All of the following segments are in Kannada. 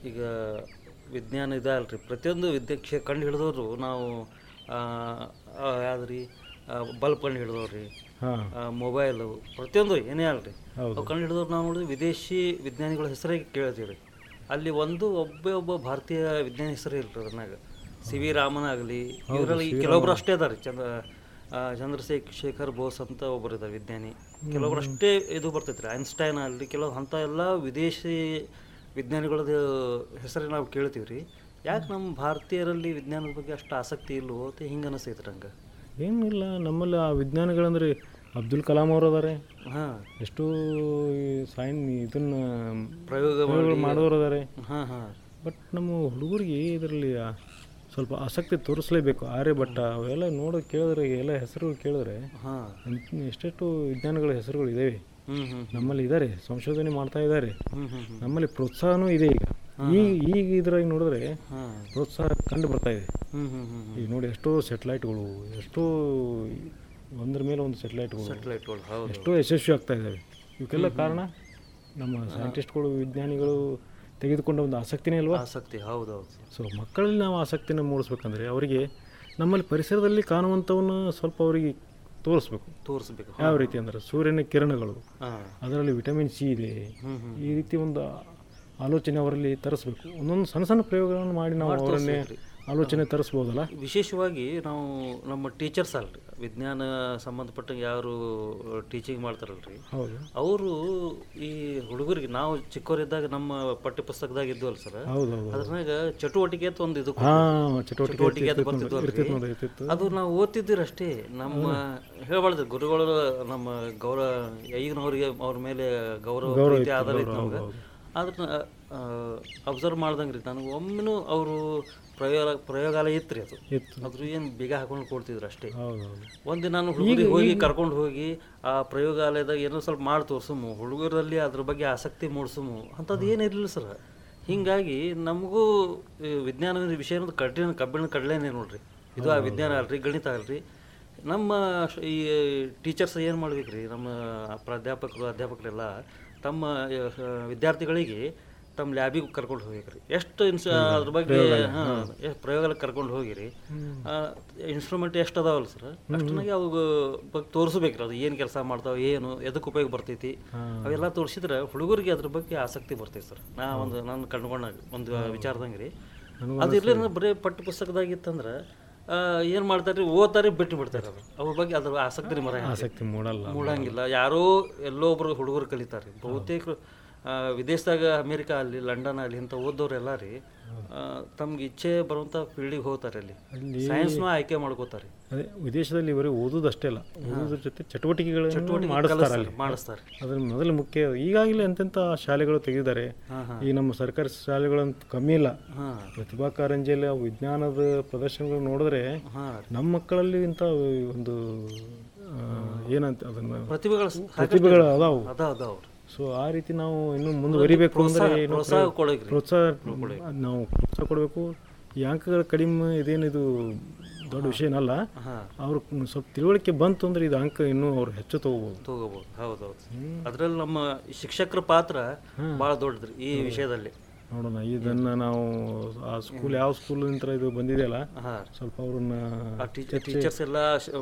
ಈಗ ವಿಜ್ಞಾನ ಇದಲ್ರಿ ಪ್ರತಿಯೊಂದು ವಿದ್ಯೆ ಕ್ಷೇ ಕಂಡು ಹಿಡಿದವರು ನಾವು ಯಾವ್ದ್ರಿ ಬಲ್ಬ್ ಕಂಡು ಹಿಡಿದವ್ರಿ ಹಾಂ ಮೊಬೈಲು ಪ್ರತಿಯೊಂದು ಏನೇ ಅಲ್ರಿ ಹೌದು. ಅವು ಕಂಡು ಹಿಡಿದವ್ರು ನಾವು ನೋಡಿದ್ವಿ ವಿದೇಶಿ ವಿಜ್ಞಾನಿಗಳ ಹೆಸರೇ ಕೇಳ್ತೀವಿ ರೀ ಅಲ್ಲಿ ಒಂದು ಒಬ್ಬೇ ಒಬ್ಬ ಭಾರತೀಯ ವಿಜ್ಞಾನಿ ಹೆಸರೇ ಇಲ್ರಿ ಅದ್ರಾಗ ಸಿ ವಿ ರಾಮನ್ ಆಗಲಿ ಇವರಲ್ಲಿ ಕೆಲವೊಬ್ರು ಅಷ್ಟೇ ಅದಾರೆ ಚಂದ್ರ ಆ, ಚಂದ್ರಶೇಖರ್ ಶೇಖರ್ ಬೋಸ್ ಅಂತ ಒಬ್ಬರು ಇದ್ದಾರೆ ವಿಜ್ಞಾನಿ ಕೆಲವೊಬ್ರು ಅಷ್ಟೇ ಇದು ಬರ್ತೈತೆ ರೀ ಐನ್ಸ್ಟೈನ್ ಅಲ್ಲಿ ಕೆಲವು ಅಂಥ ಎಲ್ಲ ವಿದೇಶಿ ವಿಜ್ಞಾನಿಗಳದ್ದು ಹೆಸರೇ ನಾವು ಕೇಳ್ತೀವಿ ರೀ ಯಾಕೆ ನಮ್ಮ ಭಾರತೀಯರಲ್ಲಿ ವಿಜ್ಞಾನದ ಬಗ್ಗೆ ಅಷ್ಟು ಆಸಕ್ತಿ ಇಲ್ಲವೋ ಅಂತ ಹಿಂಗೆ ಅನಿಸ್ತೈತೆ ನಂಗೆ ಏನಿಲ್ಲ ನಮ್ಮಲ್ಲಿ ಆ ವಿಜ್ಞಾನಿಗಳಂದ್ರೆ ಅಬ್ದುಲ್ ಕಲಾಂ ಅವರು ಅದಾರೆ ಹಾಂ ಎಷ್ಟೋ ಈ ಸೈನ್ ಇದನ್ನ ಪ್ರಯೋಗ ಪ್ರಯೋಗಗಳು ಮಾಡೋರು ಅದಾರೆ ಹಾಂ ಹಾಂ ಬಟ್ ನಮ್ಮ ಹುಡುಗರಿಗೆ ಇದರಲ್ಲಿ ಸ್ವಲ್ಪ ಆಸಕ್ತಿ ತೋರಿಸ್ಲೇಬೇಕು ಆರ್ಯಭಟ್ಟ ಅವೆಲ್ಲ ನೋಡೋದು ಕೇಳಿದ್ರೆ ಎಲ್ಲ ಹೆಸರುಗಳು ಕೇಳಿದ್ರೆ ಹಾಂ ಅಂತ- ಎಷ್ಟೆಷ್ಟು ವಿಜ್ಞಾನಗಳ ಹೆಸರುಗಳು ಇದ್ದಾವೆ ಹ್ಞೂ ಹ್ಞೂ ನಮ್ಮಲ್ಲಿ ಇದ್ದಾರೆ ಸಂಶೋಧನೆ ಮಾಡ್ತಾ ಇದ್ದಾರೆ ಹ್ಞೂ ಹ್ಞೂ ಹ್ಞೂ ನಮ್ಮಲ್ಲಿ ಪ್ರೋತ್ಸಾಹನೂ ಇದೆ ಈಗ ಈಗ ಈಗ ಇದ್ರಾಗ ನೋಡಿದ್ರೆ ಹಾಂ ಪ್ರೋತ್ಸಾಹ ಕಂಡು ಬರ್ತಾ ಇದೆ ಹ್ಞೂ ಹ್ಞೂ ಹ್ಞೂ ಈಗ ನೋಡಿ ಎಷ್ಟೋ ಸೆಟ್ಲೈಟ್ಗಳು ಎಷ್ಟೋ ಒಂದ್ರ ಮೇಲೆ ಒಂದು ಸೆಟ್ಲೈಟ್ಗಳು ಸೆಟ್ಲೈಟ್ಗಳು ಹೌದು ಎಷ್ಟೋ ಯಶಸ್ವಿ ಆಗ್ತಾ ಇದ್ದಾವೆ ಇವಕ್ಕೆಲ್ಲ ಕಾರಣ ನಮ್ಮ ಸೈಂಟಿಸ್ಟ್ಗಳು ವಿಜ್ಞಾನಿಗಳು ತೆಗೆದುಕೊಂಡ ಒಂದು ಆಸಕ್ತಿನೇ ಅಲ್ವಾ ಆಸಕ್ತಿ ಹೌದು ಹೌದು ಸೊ ಮಕ್ಕಳಲ್ಲಿ ನಾವು ಆಸಕ್ತಿನ ಮೂಡಿಸ್ಬೇಕಂದ್ರೆ ಅವರಿಗೆ ನಮ್ಮಲ್ಲಿ ಪರಿಸರದಲ್ಲಿ ಕಾಣುವಂಥವನ್ನು ಸ್ವಲ್ಪ ಅವರಿಗೆ ತೋರಿಸ್ಬೇಕು ತೋರಿಸ್ಬೇಕು ಯಾವ ರೀತಿ ಅಂದ್ರೆ ಸೂರ್ಯನ ಕಿರಣಗಳು ಹಾಂ ಅದರಲ್ಲಿ ವಿಟಮಿನ್ ಸಿ ಇದೆ ಹ್ಞೂ ಹ್ಞೂ ಈ ರೀತಿ ಒಂದು ಆಲೋಚನೆ ಅವರಲ್ಲಿ ತರಿಸ್ಬೇಕು ಒಂದೊಂದು ಸಣ್ಣ ಸಣ್ಣ ಪ್ರಯೋಗಗಳನ್ನು ಮಾಡಿ ನಾವು ಅವರನ್ನೇ ಆಲೋಚನೆ ತರಿಸ್ಬೋದಲ್ಲ ವಿಶೇಷವಾಗಿ ನಾವು ನಮ್ಮ ಟೀಚರ್ಸ್ ಅಲ್ರಿ ವಿಜ್ಞಾನ ಸಂಬಂಧಪಟ್ಟಂಗೆ ಯಾರು ಟೀಚಿಂಗ್ ಮಾಡ್ತಾರಲ್ರಿ ಹೌದು ಅವರು ಈ ಹುಡುಗರಿಗೆ ನಾವು ಚಿಕ್ಕವರಿದ್ದಾಗ ನಮ್ಮ ಪಠ್ಯಪುಸ್ತಕದಾಗ ಇದ್ವಲ್ಲ ಸರ್ ಹೌದು ಹೌದು ಅದ್ರಾಗ ಚಟುವಟಿಕೆ ಅಂತ ಒಂದು ಇದು ಹಾಂ ಚಟುವಟಿಕೆ ಚಟುವಟಿಕೆ ಅದು ಬರ್ತಿದ್ವಲ್ರಿ ಇರ್ತಿತ್ತು ನೋಡಿ ಇರ್ತಿತ್ತು ಅದು ನಾವು ಓದ್ತಿದ್ದೀರಿ ಅಷ್ಟೇ ನಮ್ಮ ಹೇಳ್ಬಾರ್ದು ಗುರುಗಳು ನಮ್ಮ ಗೌರವ ಈಗಿನವ್ರಿಗೆ ಅವ್ರ ಮೇಲೆ ಗೌರವ ಪ್ರೀತಿ ಆಧಾರ ಐತೆ ನಮ್ಗೆ ಅದನ್ನ ಅಬ್ಸರ್ವ್ ಮಾಡ್ದಂಗೆ ರೀ ನನಗೆ ಒಮ್ಮೆನೂ ಅವರು ಪ್ರಯೋಗ ಪ್ರಯೋಗಾಲಯ ಇತ್ತು ರೀ ಅದು ಇತ್ತು ಅದ್ರ ಏನು ಬೇಗ ಹಾಕೊಂಡು ಕೊಡ್ತಿದ್ರು ಅಷ್ಟೇ ಹೌದು ಹೌದು ಒಂದು ನಾನು ಹುಡುಗರಿಗೆ ಹೋಗಿ ಕರ್ಕೊಂಡು ಹೋಗಿ ಆ ಪ್ರಯೋಗಾಲಯದಾಗ ಏನೋ ಸ್ವಲ್ಪ ಮಾಡಿ ತೋರ್ಸುಮು ಹುಡುಗರಲ್ಲಿ ಅದ್ರ ಬಗ್ಗೆ ಆಸಕ್ತಿ ಮೂಡಿಸುಮು ಅಂಥದ್ದು ಏನಿರಲಿಲ್ಲ ಸರ್ ಹೀಗಾಗಿ ನಮಗೂ ಈ ವಿಜ್ಞಾನದ ವಿಷಯ ಅನ್ನೋದು ಕಡ್ಡಿನ ಕಬ್ಬಿಣ ಕಡಲೆನೇ ನೋಡ್ರಿ ಇದು ಆ ವಿಜ್ಞಾನ ಅಲ್ರಿ ಗಣಿತ ಅಲ್ರಿ ನಮ್ಮ ಶ- ಈ ಟೀಚರ್ಸ್ ಏನು ಮಾಡ್ಬೇಕ್ರಿ ನಮ್ಮ ಪ್ರಾಧ್ಯಾಪಕರು ಅಧ್ಯಾಪಕರೆಲ್ಲ ತಮ್ಮ ಆ, ವಿದ್ಯಾರ್ಥಿಗಳಿಗೆ ತಮ್ಮ ಲ್ಯಾಬಿಗೆ ಕರ್ಕೊಂಡು ಹೋಗ್ಬೇಕ್ರಿ ಎಷ್ಟು ಇನ್ಸ್ ಅದ್ರ ಬಗ್ಗೆ ಹಾಂ ಎಷ್ಟು ಪ್ರಯೋಗಾಲಯಕ್ಕೆ ಕರ್ಕೊಂಡು ಹೋಗಿರಿ ಇನ್ಸ್ಟ್ರೂಮೆಂಟ್ ಎಷ್ಟು ಅದಾವಲ್ಲ ಸರ್ ಅಷ್ಟನ್ನಾಗಿ ಅವು ಬಗ್ಗೆ ತೋರಿಸ್ಬೇಕ್ರಿ ಅದು ಏನು ಕೆಲಸ ಮಾಡ್ತಾವೆ ಏನು ಎದಕ್ಕೆ ಉಪಯೋಗ ಬರ್ತೈತಿ ಅವೆಲ್ಲ ತೋರಿಸಿದ್ರೆ ಹುಡುಗರಿಗೆ ಅದ್ರ ಬಗ್ಗೆ ಆಸಕ್ತಿ ಬರ್ತೈತಿ ಸರ್ ನಾ ಒಂದು ನಾನು ಕಂಡುಕೊಂಡ ಒಂದು ವಿಚಾರದಂಗೆ ರೀ ಅದು ಇರ್ಲಿಲ್ಲ ಬರೀ ಪಠ್ಯ ಪುಸ್ತಕದಾಗ ಇತ್ತಂದ್ರೆ ಏನು ಮಾಡ್ತಾರೆ ರೀ ಓದ್ತಾರೆ ಬಿಟ್ಟು ಬಿಡ್ತಾರೆ ಅದು ಅವ್ರ ಬಗ್ಗೆ ಅದ್ರ ಆಸಕ್ತಿ ಮರ ಆಸಕ್ತಿ ಮೂಡಲ್ಲ ಮೂಡಂಗಿಲ್ಲ ಯಾರೋ ಎಲ್ಲೋ ಒಬ್ರು ಹುಡುಗರು ಕಲಿತಾರೆ ಬಹುತೇಕ ಆ, ವಿದೇಶದಾಗ ಅಮೇರಿಕಾ ಅಲ್ಲಿ ಲಂಡನ್ ಅಲ್ಲಿ ಇಂಥ ಓದೋರೆಲ್ಲ ರೀ ಆ, ತಮ್ಗೆ ಇಚ್ಛೆ ಬರುವಂಥ ಫೀಲ್ಡಿಗೆ ಹೋಗ್ತಾರೆ ಅಲ್ಲಿ ಸೈನ್ಸ್ನ ಆಯ್ಕೆ ಮಾಡ್ಕೋತಾರೆ ಅದೇ ವಿದೇಶದಲ್ಲಿ ಬರೀ ಓದೋದಷ್ಟೇ ಅಲ್ಲ ಓದೋದ್ರ ಜೊತೆ ಚಟುವಟಿಕೆಗಳನ್ನು ಮಾಡಿಸ್ತಾರೆ ಅಲ್ಲಿ ಮಾಡಿಸ್ತಾರೆ ಅದ್ರ ಮೊದಲು ಮುಖ್ಯ ಈಗಾಗಲೇ ಎಂತೆಂಥ ಶಾಲೆಗಳು ತೆಗೆದಿದ್ದಾರೆ ಈ ನಮ್ಮ ಸರ್ಕಾರಿ ಶಾಲೆಗಳಂತೂ ಕಮ್ಮಿ ಇಲ್ಲ ಹಾಂ ಪ್ರತಿಭಾ ಕಾರಂಜಿಯಲ್ಲಿ ಆ ವಿಜ್ಞಾನದ ಪ್ರದರ್ಶನಗಳು ನೋಡಿದ್ರೆ ಹಾಂ ನಮ್ಮ ಮಕ್ಕಳಲ್ಲಿ ಇಂಥ ಒಂದು ಆ, ಏನಂತ ಅದನ್ನ ಪ್ರತಿಭೆಗಳು ಪ್ರತಿಭೆಗಳು ಅದಾವು ಅದಾವ ಅದಾವ ಸೊ ಆ ರೀತಿ ನಾವು ಇನ್ನೂ ಮುಂದುವರಿಬೇಕು ಅಂದ್ರೆ ಏನು ಪ್ರೋತ್ಸಾಹ ಕೊಡೋಗ್ರಿ ಪ್ರೋತ್ಸಾಹ ನಾವು ಪ್ರೋತ್ಸಾಹ ಕೊಡಬೇಕು ಈ ಅಂಕಗಳ ಕಡಿಮೆ ಇದೇನಿದು ದೊಡ್ಡ ವಿಷಯನಲ್ಲ ಹಾಂ ಅವ್ರ ಸ್ವಲ್ಪ ತಿಳುವಳಿಕೆ ಬಂತು ಅಂದ್ರೆ ಇದು ಅಂಕ ಇನ್ನೂ ಅವ್ರು ಹೆಚ್ಚು ತಗೋಬೋದು ತಗೋಬೋದು ಹೌದೌದು ಅದ್ರಲ್ಲಿ ನಮ್ಮ ಶಿಕ್ಷಕರ ಪಾತ್ರ ಭಾಳ ದೊಡ್ಡದ್ರಿ ಈ ವಿಷಯದಲ್ಲಿ ನೋಡೋಣ ಇದನ್ನ ನಾವು ಆ ಸ್ಕೂಲ್ ಯಾವ ಸ್ಕೂಲ್ ಇಂದ ಇದು ಬಂದಿದೆಯಲ್ಲ ಹಾಂ ಸ್ವಲ್ಪ ಅವ್ರನ್ನ ಆ ಟೀಚರ್ಸ್ ಎಲ್ಲ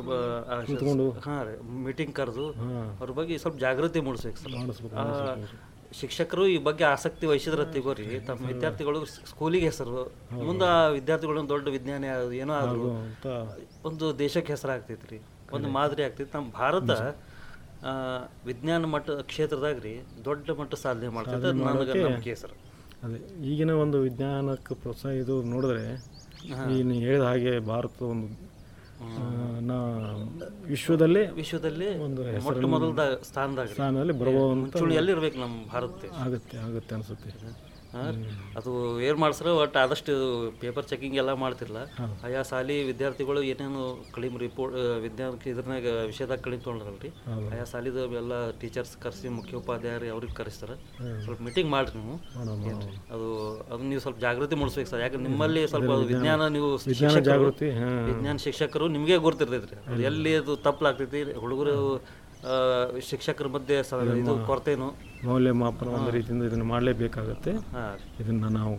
ಹಾಂ ರೀ ಮೀಟಿಂಗ್ ಕರೆದು ಅವ್ರ ಬಗ್ಗೆ ಸ್ವಲ್ಪ ಜಾಗೃತಿ ಮೂಡಿಸ್ಬೇಕು ಸರ್ ಮಾಡಿಸ್ಬೇಕು ಆ, ಶಿಕ್ಷಕರು ಈ ಬಗ್ಗೆ ಆಸಕ್ತಿ ವಹಿಸಿದ್ರೆ ತಿಗೋರಿ ತಮ್ಮ ವಿದ್ಯಾರ್ಥಿಗಳು ಸ್ಕೂಲಿಗೆ ಹೆಸರು ಮುಂದೆ ಆ ವಿದ್ಯಾರ್ಥಿಗಳು ದೊಡ್ಡ ವಿಜ್ಞಾನಿ ಆಗೋದು ಏನೋ ಆದ್ರು ಅಂತ ಒಂದು ದೇಶಕ್ಕೆ ಹೆಸರಾಗ್ತೈತಿ ರೀ ಒಂದು ಮಾದರಿ ಆಗ್ತೈತಿ ನಮ್ಮ ಭಾರತ ಆ, ವಿಜ್ಞಾನ ಮಟ್ಟ ಕ್ಷೇತ್ರದಾಗ ರೀ ದೊಡ್ಡ ಮಟ್ಟ ಸಾಧನೆ ಮಾಡ್ತೈತೆ ಅದು ನನಗೆ ನಂಬಿಕೆ ಸರ್ ಅದೇ ಈಗಿನ ಒಂದು ವಿಜ್ಞಾನಕ್ಕೆ ಪ್ರೋತ್ಸಾಹ ಇದು ನೋಡಿದ್ರೆ ನೀನು ಹೇಳಿದ ಹಾಗೆ ಭಾರತ ಒಂದು ಆ, ನಾ ವಿಶ್ವದಲ್ಲೇ ವಿಶ್ವದಲ್ಲಿ ಒಂದು ಮೊಟ್ಟ ಮೊದಲ ಸ್ಥಾನದಾಗ ರೀ. ಸ್ಥಾನದಲ್ಲಿ ಬರುವಂತ ಮುಂಚೂಣಿಯಲ್ಲಿ ಇರ್ಬೇಕು ನಮ್ಮ ಭಾರತ ದೇಶ ಆಗುತ್ತೆ ಆಗುತ್ತೆ ಅನಿಸುತ್ತೆ ಹಾ ರೀ. ಅದು ಏರ್ ಮಾಡ್ಸ್ರ ಒಟ್ಟು ಆದಷ್ಟು ಪೇಪರ್ ಚೆಕಿಂಗ್ ಎಲ್ಲ ಮಾಡ್ತಿರಲ್ಲ ಆಯಾ ಸಾಲಿ ವಿದ್ಯಾರ್ಥಿಗಳು ಏನೇನು ಕಡಿಮೆ ರಿಪೋರ್ಟ್ ವಿಜ್ಞಾನ ಇದ್ರನಾಗ ವಿಷಯದಾಗ ಕಡಿಮೆ ತೊಗೊಂಡ್ರಲ್ರಿ ಆಯಾ ಸಾಲಿದ ಎಲ್ಲ ಟೀಚರ್ಸ್ ಕರೆಸಿ ಮುಖ್ಯೋಪಾಧ್ಯಾಯರು ಅವ್ರಿಗೆ ಕರೆಸ್ತಾರೆ ಸ್ವಲ್ಪ ಮೀಟಿಂಗ್ ಮಾಡ್ರಿ ನೀವು ಏನ್ರಿ? ಅದು ಅದು ನೀವು ಸ್ವಲ್ಪ ಜಾಗೃತಿ ಮೂಡಿಸ್ಬೇಕು ಸರ್ ಯಾಕಂದ್ರೆ ನಿಮ್ಮಲ್ಲಿ ಸ್ವಲ್ಪ ಅದು ವಿಜ್ಞಾನ ನೀವು ಶಿಕ್ಷಕರು ಜಾಗೃತಿ ಹಾಂ ವಿಜ್ಞಾನ ಶಿಕ್ಷಕರು ನಿಮಗೆ ಗೊತ್ತಿರ್ತೈತ್ರಿ ಅದು ಎಲ್ಲಿ ಅದು ತಪ್ಪಲಾಗ್ತೈತಿ ಹುಡುಗರು ಆ, ಶಿಕ್ಷಕರ ಮಧ್ಯೆ ಸ- ಇದು ಕೊರತೆನು ಮೌಲ್ಯಮಾಪನ ಒಂದು ರೀತಿಯಿಂದ ಇದನ್ನು ಮಾಡಲೇಬೇಕಾಗತ್ತೆ ಹಾಂ ರೀ ಇದನ್ನು ನಾವು